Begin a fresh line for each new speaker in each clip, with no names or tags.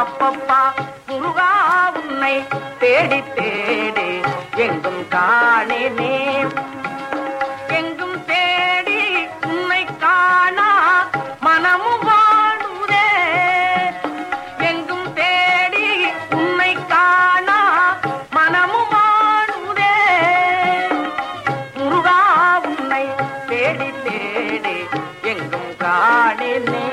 அப்பப்பா முருகா உன்னை தேடி தேடி எங்கும் காணேனே எங்கும் தேடி உன்னை காணா மனமும் வாழுதே எங்கும் தேடி உன்னை காணா மனமும் வாழுதே முருகா உன்னை தேடி தேடி எங்கும் காணேனே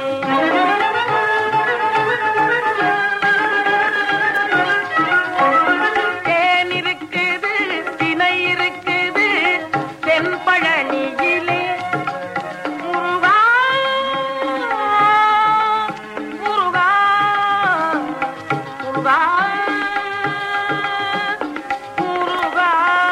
தேன் இருக்குது திணை இருக்குது தென்பழனியிலே முருகா முருகா முருகா முருகா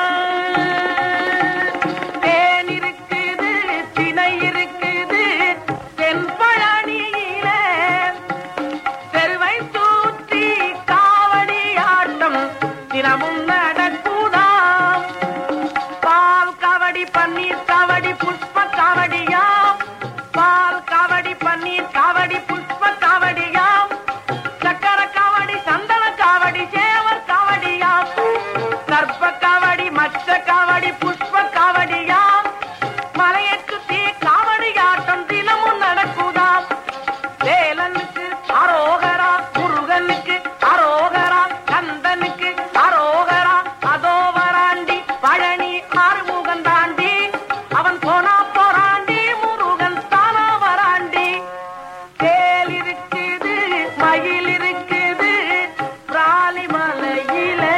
தேன் இருக்குது திணை இருக்குது தென்பழனியிலே தெருவை தூத்தி காவடி ஆட்டம் தினமும் நடக்குதாம் பால் கவடி பன்னீர் கவடி புஷ்ப கவடியாம் பால் கவடி பன்னீர் கவடி புஷ்ப கவடியாம் சக்கர கவடி சந்தன கவடி சேவர் கவடியாம் கற்ப கவடி மச்ச கவடி புஷ்ப கவடியாம் மலையக்கு தீ காவடியாட்டம் தினமும் நடக்குதாம் வேலனுக்கு அரோகரா முருகனுக்கு அரோகரா கந்தனுக்கு அரோகரா அதோ வராண்டி பழனி ஆறுமுகன் தாண்டி அவன் போனா போராண்டி முருகன் தானா வராண்டி தேல் இருக்குது மயில் இருக்குது பிராலி மலையிலே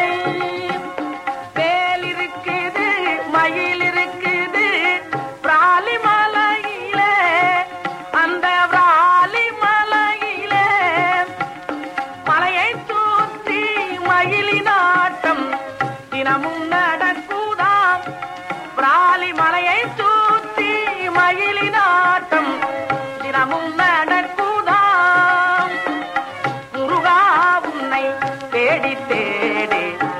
வேல் இருக்குது மயில் இருக்குது பிராலி மலையிலே அந்த பிராலி மலையிலே மலையை தூத்தி மயிலின் ஆட்டம் தினமும் நடக்குதாம் பிராலி மலையை தூத்தி மயிலின் ஆட்டம் தினமும் நடக்குதாம் முருகா உன்னை தேடி தேடி